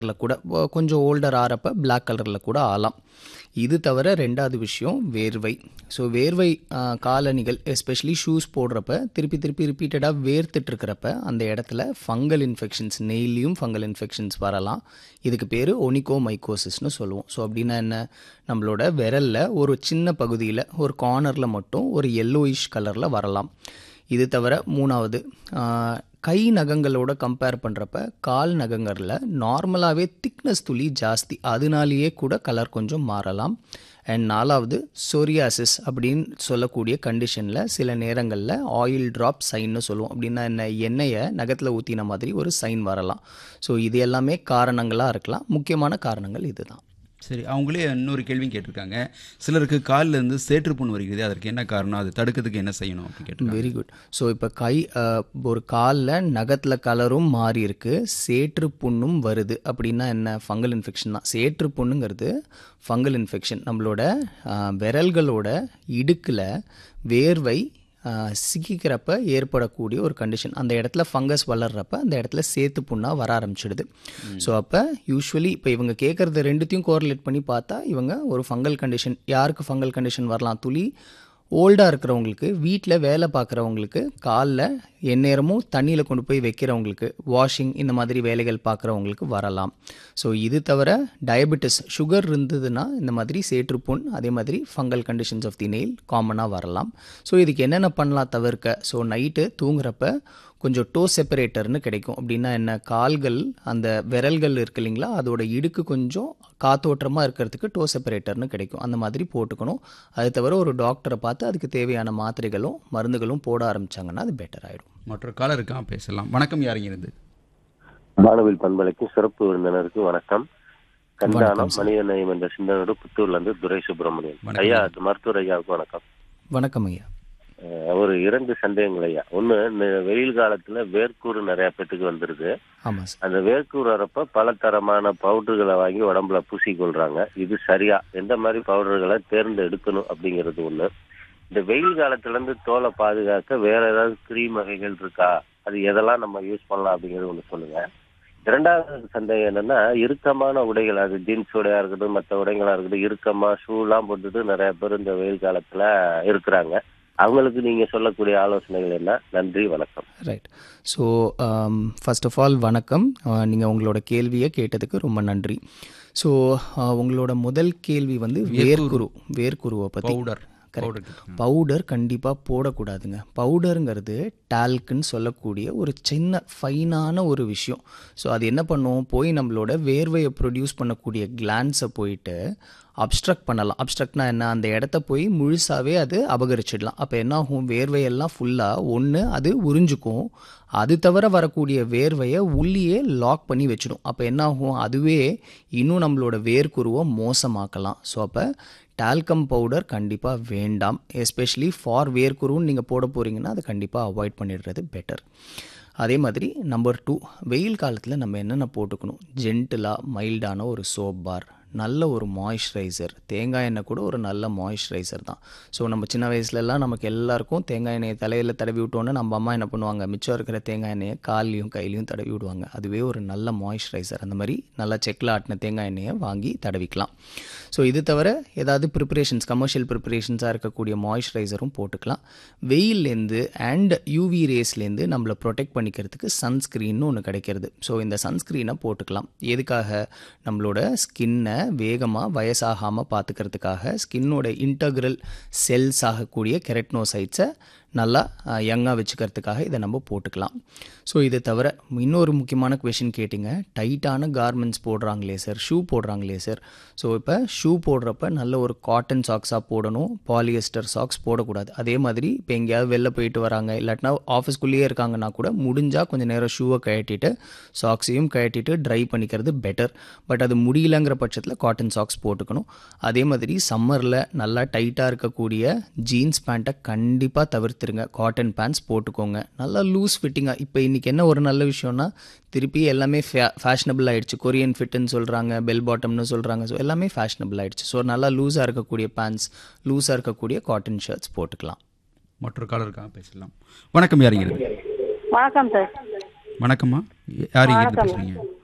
கலரில் கூட ஒ- கொஞ்சம் ஓல்டர் ஆறப்ப Black கலரில் கூட ஆகலாம் இது தவிர ரெண்டாவது விஷயம் வேர்வை ஸோ வேர்வை ஆ, காலணிகள் எஸ்பெஷலி ஷூஸ் போடுறப்ப திருப்பி திருப்பி ரிப்பீட்டடாக வேர்த்துட்டு இருக்கிறப்ப அந்த இடத்துல ஃபங்கல் இன்ஃபெக்ஷன்ஸ் நெய்லியும் ஃபங்கல் இன்ஃபெக்ஷன்ஸ் வரலாம் இதுக்கு பேர் ஒனிகோ மைக்கோசிஸ்னு சொல்லுவோம் ஸோ அப்படின்னா என்ன நம்மளோட விரலில் ஒரு சின்ன பகுதியில் ஒரு கார்னரில் மட்டும் ஒரு yellowish கலரில் வரலாம் இது தவிர மூணாவது ஆ, கை நகங்களோட கம்பேர் பண்ணுறப்ப கால் நகங்களில் நார்மலாகவே திக்னஸ் துளி ஜாஸ்தி அதனாலேயே கூட கலர் கொஞ்சம் மாறலாம் அண்ட் நாலாவது சொரியாசிஸ் அப்படின்னு சொல்லக்கூடிய கண்டிஷனில் சில நேரங்களில் ஆயில் ட்ராப் சைன்னு சொல்லுவோம் அப்படின்னா என்ன எண்ணெயை நகத்தில் ஊற்றின மாதிரி ஒரு சைன் வரலாம் ஸோ இது எல்லாமே காரணங்களாக இருக்கலாம் முக்கியமான காரணங்கள் இதுதான் சரி அவங்களே இன்னொரு கேள்வியும் கேட்டிருக்காங்க சிலருக்கு காலில் இருந்து சேற்று புண் வருகிறது அதற்கு என்ன காரணம் அது தடுக்கிறதுக்கு என்ன செய்யணும் அப்படின்னு கேட்டிருக்காங்க வெரி குட் ஸோ இப்போ கை அஹ், ஒரு காலில் நகத்தில் கலரும் மாறி இருக்கு சேற்று புண்ணும் வருது அப்படின்னா என்ன ஃபங்கல் இன்ஃபெக்ஷன் தான் சேற்று புண்ணுங்கிறது ஃபங்கல் இன்ஃபெக்ஷன் நம்மளோட அஹ், விரல்களோட இடுக்கில் வேர்வை அஹ், சிக்கிக்கிறப்ப ஏற்படக்கூடிய ஒரு கண்டிஷன் அந்த இடத்துல ஃபங்கஸ் வளர்றப்ப அந்த இடத்துல சேத்து புண்ணாக வர ஆரம்பிச்சிடுது ஸோ அப்போ யூஸ்வலி இப்போ இவங்க கேட்குறது ரெண்டுத்தையும் கோரிலேட் பண்ணி பார்த்தா இவங்க ஒரு ஃபங்கல் கண்டிஷன் யாருக்கு ஃபங்கல் கண்டிஷன் வரலாம் துளி ஓல்டாக இருக்கிறவங்களுக்கு வீட்டில் வேலை பார்க்குறவங்களுக்கு காலில் எந்நேரமும் தண்ணியில் கொண்டு போய் வைக்கிறவங்களுக்கு வாஷிங் இந்த மாதிரி வேலைகள் பார்க்குறவங்களுக்கு வரலாம் ஸோ இது தவிர டயபெட்டிஸ் சுகர் இருந்ததுன்னா இந்த மாதிரி சேற்றுப்புண் அதே மாதிரி fungal conditions of the nail காமனாக வரலாம் ஸோ இதுக்கு என்னென்ன பண்ணலாம் தவிர்க்க ஸோ நைட்டு தூங்குறப்ப கொஞ்சம் டோ செப்பரேட்டர்னு கிடைக்கும் அப்படின்னா என்ன கால்கள் அந்த விரல்கள் இருக்கு இல்லைங்களா அதோட இடுக்கு கொஞ்சம் காத்தோட்டமாக இருக்கிறதுக்கு டோ செப்பரேட்டர்னு கிடைக்கும் அந்த மாதிரி போட்டுக்கணும் அது தவிர ஒரு டாக்டரை பார்த்து அதுக்கு தேவையான மாத்திரைகளும் மருந்துகளும் போட ஆரம்பிச்சாங்கன்னா அது பெட்டர் ஆகிடும் மற்றொரு காலர் இருக்கான் பேசலாம் வணக்கம் யாருங்க இருந்து வானவில் பண்பலைக்கும் சிறப்பு விருந்தினருக்கு வணக்கம் கண்டானம் மனித நேயம் என்ற சிந்தனையோடு புத்தூர்ல இருந்து துரை சுப்பிரமணியன் வணக்கம். ஐயா அது மருத்துவர் ஐயாவுக்கு வணக்கம் வணக்கம் ஐயா அஹ் ஒரு இரண்டு சந்தேகங்கள் ஐயா ஒண்ணு இந்த வெயில் காலத்துல வேர்க்கூறு நிறைய பேத்துக்கு வந்துருது ஆமாம் சார் அந்த வேர்க்கூறு வரப்ப பல தரமான பவுடர்களை வாங்கி உடம்புல பூசிக்கொள்றாங்க இது சரியா எந்த மாதிரி பவுடர்களை தேர்ந்து எடுக்கணும் அப்படிங்கிறது ஒண்ணு இந்த வெயில் காலத்துல இருந்து தோலை பாதுகாக்க வேற ஏதாவது கிரீம் வகைகள் இருக்கா அது எதெல்லாம் நம்ம யூஸ் பண்ணலாம் அப்படிங்கிறது ஒண்ணு சொல்லுங்க இரண்டாவது சந்தேகம் என்னன்னா இறுக்கமான உடைகள் அது ஜீன்ஸ் உடையா இருக்கட்டும் மற்ற உடைகளா இருக்கட்டும் இறுக்கமா ஷூலாம் போட்டுட்டு நிறைய பேர் இந்த வெயில் காலத்துல இருக்கிறாங்க அவங்களுக்கு நீங்க சொல்லக்கூடிய ஆலோசனைகள் என்ன நன்றி வணக்கம் right so first of all வணக்கம் நீங்கள் உங்களோட கேள்வியை கேட்டதுக்கு ரொம்ப நன்றி ஸோ உங்களோட முதல் கேள்வி வந்து வேர்க்குரு வேர்க்குருவை பற்றி பவுடர் பவுடர் பவுடர் கண்டிப்பாக போடக்கூடாதுங்க பவுடருங்கிறது டால்க்குன்னு சொல்லக்கூடிய ஒரு சின்ன ஃபைனான ஒரு விஷயம் ஸோ அது என்ன பண்ணும் போய் நம்மளோட வேர்வையை ப்ரொடியூஸ் பண்ணக்கூடிய கிளான்ஸை போயிட்டு அப்ஸ்ட்ரக்ட் பண்ணலாம் அப்ஸ்ட்ரக்ட்னா என்ன அந்த இடத்த போய் முழுசாவே அது அபகரிச்சிடலாம் அப்போ என்ன ஆகும் வேர்வையெல்லாம் ஃபுல்லாக ஒன்று அது உறிஞ்சுக்கும் அது தவிர வரக்கூடிய வேர்வையை உள்ளேயே லாக் பண்ணி வச்சிடும் அப்போ என்ன ஆகும் அதுவே இன்னும் நம்மளோட வேர்க்குருவை மோசமாக்கலாம் ஸோ அப்போ டால்கம் பவுடர் கண்டிப்பாக வேண்டாம் எஸ்பெஷலி ஃபார் வேர்க்குருன்னு நீங்கள் போட போகிறீங்கன்னா அதை கண்டிப்பாக அவாய்ட் பண்ணிடுறது பெட்டர் அதே மாதிரி நம்பர் டூ வெயில் காலத்தில் நம்ம என்னென்ன போட்டுக்கணும் ஜென்டிலாக மைல்டான ஒரு சோப் பார் நல்ல ஒரு மாய்ஸ்சரைசர் தேங்காய் எண்ணெய் கூட ஒரு நல்ல மாய்ஸ்சரைசர் தான் ஸோ நம்ம சின்ன வயசுலலாம் நமக்கு எல்லாருக்கும் தேங்காய் எண்ணெயை தலையில் தடவி விட்டோன்னே நம்ம அம்மா என்ன பண்ணுவாங்க மிச்சம் இருக்கிற தேங்காய் எண்ணெயை கால்லையும் கையிலையும் தடவி விடுவாங்க அதுவே ஒரு நல்ல மாய்ஸ்சரைசர் அந்த மாதிரி நல்லா செக்கில் ஆட்டின தேங்காய் எண்ணெயை வாங்கி தடவிக்கலாம் ஸோ இது தவிர ஏதாவது ப்ரிப்பரேஷன்ஸ் கமர்ஷியல் ப்ரிப்பரேஷன்ஸாக இருக்கக்கூடிய மாய்ஸ்சரைசரும் போட்டுக்கலாம் வெயில்லேருந்து அண்ட் யூவி ரேஸ்லேருந்து நம்மளை ப்ரொடெக்ட் பண்ணிக்கிறதுக்கு சன்ஸ்க்ரீன்னு ஒன்று கிடைக்கிறது ஸோ இந்த சன்ஸ்க்ரீனை போட்டுக்கலாம் எதுக்காக நம்மளோட ஸ்கின்னை வேகமாக வயசாகாமல் பார்த்துக்கிறதுக்காக ஸ்கின்னோட இன்டகிரல் செல்ஸ் ஆகக்கூடிய கெரட்னோசைட்ஸை நல்லா யங்காக வச்சுக்கிறதுக்காக இதை நம்ம போட்டுக்கலாம் ஸோ இது தவிர இன்னொரு முக்கியமான கொஷின் கேட்டிங்க டைட்டான கார்மெண்ட்ஸ் போடுறாங்களே சார் ஷூ போடுறாங்களே சார் ஸோ இப்போ ஷூ போடுறப்ப நல்ல ஒரு காட்டன் சாக்ஸாக போடணும் பாலியஸ்டர் சாக்ஸ் போடக்கூடாது அதே மாதிரி இப்போ எங்கேயாவது வெளில போயிட்டு வராங்க இல்லாட்டினா ஆஃபீஸ்க்குள்ளேயே இருக்காங்கன்னா கூட முடிஞ்சால் கொஞ்சம் நேரம் ஷூவை கழட்டிட்டு சாக்ஸையும் கழட்டிட்டு ட்ரை பண்ணிக்கிறது பெட்டர் பட் அது முடியலங்கிற பட்சத்தில் காட்டன் சாக்ஸ் போட்டுக்கணும் அதே மாதிரி சம்மரில் நல்லா டைட்டாக இருக்கக்கூடிய ஜீன்ஸ் பேண்ட்டை கண்டிப்பாக தவிர்த்துருங்க காட்டன் பேண்ட்ஸ் போட்டுக்கோங்க நல்லா லூஸ் ஃபிட்டிங்காக இப்போ இன்றைக்கி என்ன ஒரு நல்ல விஷயம்னா திருப்பி எல்லாமே ஃபே ஃபேஷனபிள் ஆயிடுச்சு கொரியன் ஃபிட்டுன்னு சொல்கிறாங்க பெல் பாட்டம்னு சொல்கிறாங்க ஸோ எல்லாமே ஃபேஷனபிள் ஆயிடுச்சு ஸோ நல்லா லூஸாக இருக்கக்கூடிய பேண்ட்ஸ் லூஸாக இருக்கக்கூடிய காட்டன் ஷர்ட்ஸ் போட்டுக்கலாம் மற்றொரு காலர் இருக்கான் பேசலாம் வணக்கம் யாருங்க இருந்து வணக்கம் சார் வணக்கம்மா யார் இருந்து பேசுறீங்க